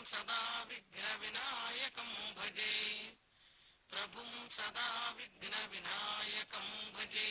సదా విఘ్న వినాయకం భజే ప్రభుం సదా విఘ్న వినాయకం భజే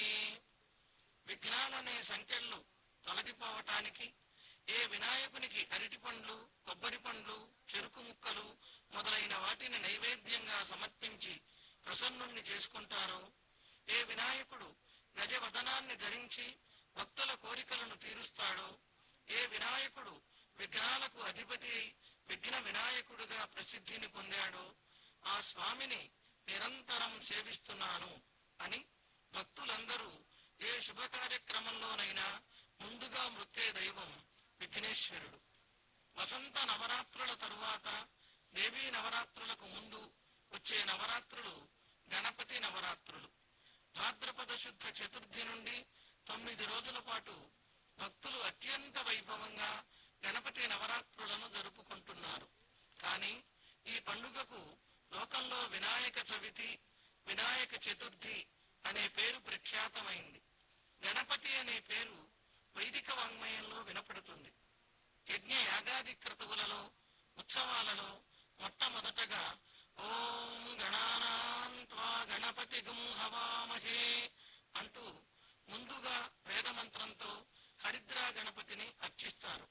విఘ్నాలనే సంఖ్యలు తొలగిపోవటానికి ఏ వినాయకునికి అరటి పండ్లు కొబ్బరి పండ్లు చెరుకు ముక్కలు మొదలైన వాటిని నైవేద్యంగా సమర్పించి ప్రసన్నుణ్ణి చేసుకుంటారో ఏ వినాయకుడు గజవదనాన్ని ధరించి భక్తుల కోరికలను తీరుస్తాడో ఏ వినాయకుడు విఘ్నాలకు అధిపతి అయి విఘ్న వినాయకుడుగా ప్రసిద్ధిని పొందాడో ఆ స్వామిని నిరంతరం సేవిస్తున్నాను అని భక్తులందరూ ఏ శుభ కార్యక్రమంలోనైనా ముందుగా మృక్కే దైవం విఘ్నేశ్వరుడు వసంత నవరాత్రుల తరువాత దేవీ నవరాత్రులకు ముందు వచ్చే నవరాత్రులు గణపతి నవరాత్రులు భాద్రపద శుద్ధ చతుర్థి నుండి తొమ్మిది రోజుల పాటు భక్తులు అత్యంత వైభవంగా గణపతి నవరాత్రులను జరుపుకుంటున్నారు కానీ ఈ పండుగకు లోకంలో వినాయక చవితి వినాయక చతుర్థి అనే పేరు ప్రఖ్యాతమైంది గణపతి అనే పేరు వైదిక వాంగ్మయంలో వినపడుతుంది యజ్ఞ యాగాది క్రతువులలో ఉత్సవాలలో మొట్టమొదటగా ఓం గణానాన్త్వా గణపతి హవామహే అంటూ ముందుగా వేదమంత్రంతో హరిద్రా గణపతిని అర్చిస్తారు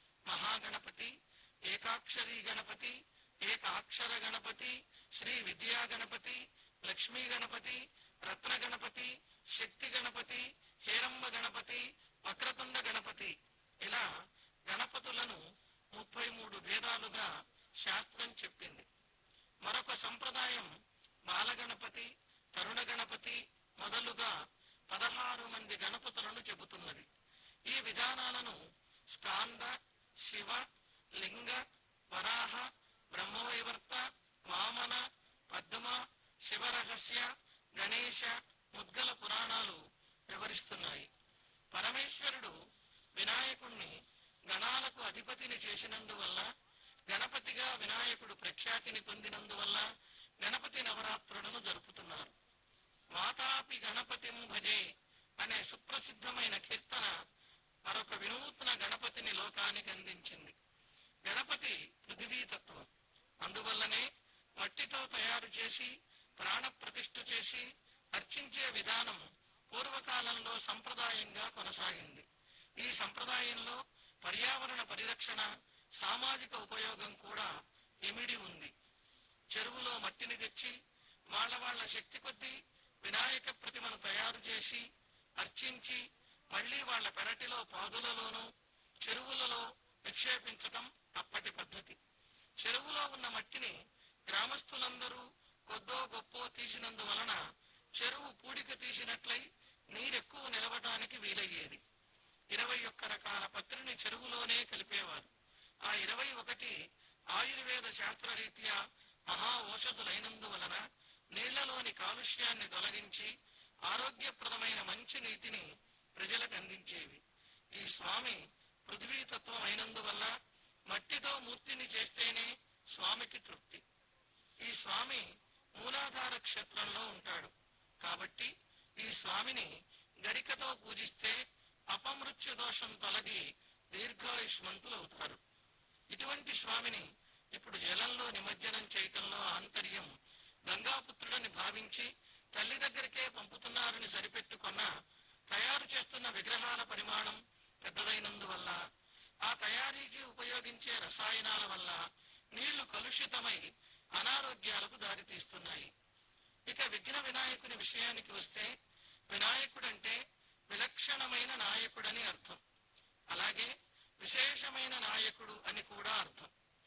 మహాగణపతి ఏకాక్షరీ గణపతి ఏకాక్షర గణపతి శ్రీ విద్యా గణపతి లక్ష్మీ గణపతి రత్న గణపతి శక్తి గణపతి హేరంబ గణపతి వక్రతుండ గణపతి ఇలా గణపతులను ముప్పై మూడు భేదాలుగా శాస్త్రం చెప్పింది మరొక సంప్రదాయం బాలగణపతి తరుణ గణపతి మొదలుగా పదహారు మంది గణపతులను చెబుతున్నది ఈ విధానాలను స్కాంద శివ లింగ వరాహ బ్రహ్మవైవర్త వామన పద్మ శివరహస్య గణేశ ముద్గల పురాణాలు వివరిస్తున్నాయి పరమేశ్వరుడు వినాయకుణ్ణి గణాలకు అధిపతిని చేసినందువల్ల గణపతిగా వినాయకుడు ప్రఖ్యాతిని పొందినందువల్ల గణపతి నవరాత్రులను జరుపుతున్నారు వాతాపి గణపతిం భజే అనే సుప్రసిద్ధమైన కీర్తన మరొక వినూత్న గణపతిని లోకానికి అందించింది గణపతి పృథివీతత్వం అందువల్లనే మట్టితో తయారు చేసి ప్రాణ ప్రతిష్ఠ చేసి అర్చించే విధానం పూర్వకాలంలో సంప్రదాయంగా కొనసాగింది ఈ సంప్రదాయంలో పర్యావరణ పరిరక్షణ సామాజిక ఉపయోగం కూడా ఇమిడి ఉంది చెరువులో మట్టిని తెచ్చి వాళ్ళ వాళ్ళ శక్తి కొద్దీ వినాయక ప్రతిమను తయారు చేసి అర్చించి మళ్లీ వాళ్ళ పెరటిలో పాదులలోనూ చెరువులలో నిక్షేపించటం అప్పటి పద్ధతి చెరువులో ఉన్న మట్టిని గ్రామస్తులందరూ కొద్దో గొప్పో తీసినందువలన చెరువు పూడిక తీసినట్లై నీరెక్కువ నిలవటానికి వీలయ్యేది ఇరవై ఒక్క రకాల పత్రిని చెరువులోనే కలిపేవారు ఆ ఇరవై ఒకటి ఆయుర్వేద శాస్త్రరీత్యా మహా ఔషధులైనందువలన నీళ్లలోని కాలుష్యాన్ని తొలగించి ఆరోగ్యప్రదమైన మంచి నీతిని ప్రజలకు అందించేవి ఈ స్వామి పృథ్వీతత్వం అయినందువల్ల మట్టితో మూర్తిని చేస్తేనే స్వామికి తృప్తి ఈ స్వామి మూలాధార క్షేత్రంలో ఉంటాడు కాబట్టి ఈ స్వామిని గరికతో పూజిస్తే అపమృత్యు దోషం తొలగి దీర్ఘాయుష్మంతులవుతారు ఇటువంటి స్వామిని ఇప్పుడు జలంలో నిమజ్జనం చేయటంలో ఆంతర్యం గంగాపుత్రుడని భావించి తల్లి దగ్గరికే పంపుతున్నారని సరిపెట్టుకున్న తయారు చేస్తున్న విగ్రహాల పరిమాణం పెద్దదైనందువల్ల ఆ తయారీకి ఉపయోగించే రసాయనాల వల్ల నీళ్లు కలుషితమై అనారోగ్యాలకు దారితీస్తున్నాయి ఇక విఘ్న వినాయకుని విషయానికి వస్తే వినాయకుడంటే విలక్షణమైన నాయకుడని అర్థం అలాగే విశేషమైన నాయకుడు అని కూడా అర్థం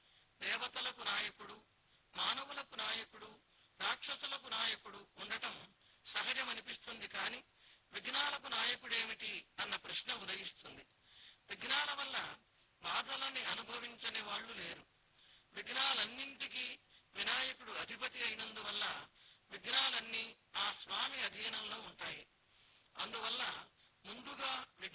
దేవతలకు నాయకుడు మానవులకు నాయకుడు రాక్షసులకు నాయకుడు ఉండటం సహజమనిపిస్తుంది కాని విఘ్నాలకు నాయకుడేమిటి అన్న ప్రశ్న ఉదయిస్తుంది విఘ్నాల వల్ల బాధలని అనుభవించని వాళ్ళు లేరు విఘ్నాలన్నింటికీ వినాయకుడు అధిపతి అయినందువల్ల విఘ్నాలన్నీ ఆ స్వామి అధీనంలో ఉంటాయి అందువల్ల ముందుగా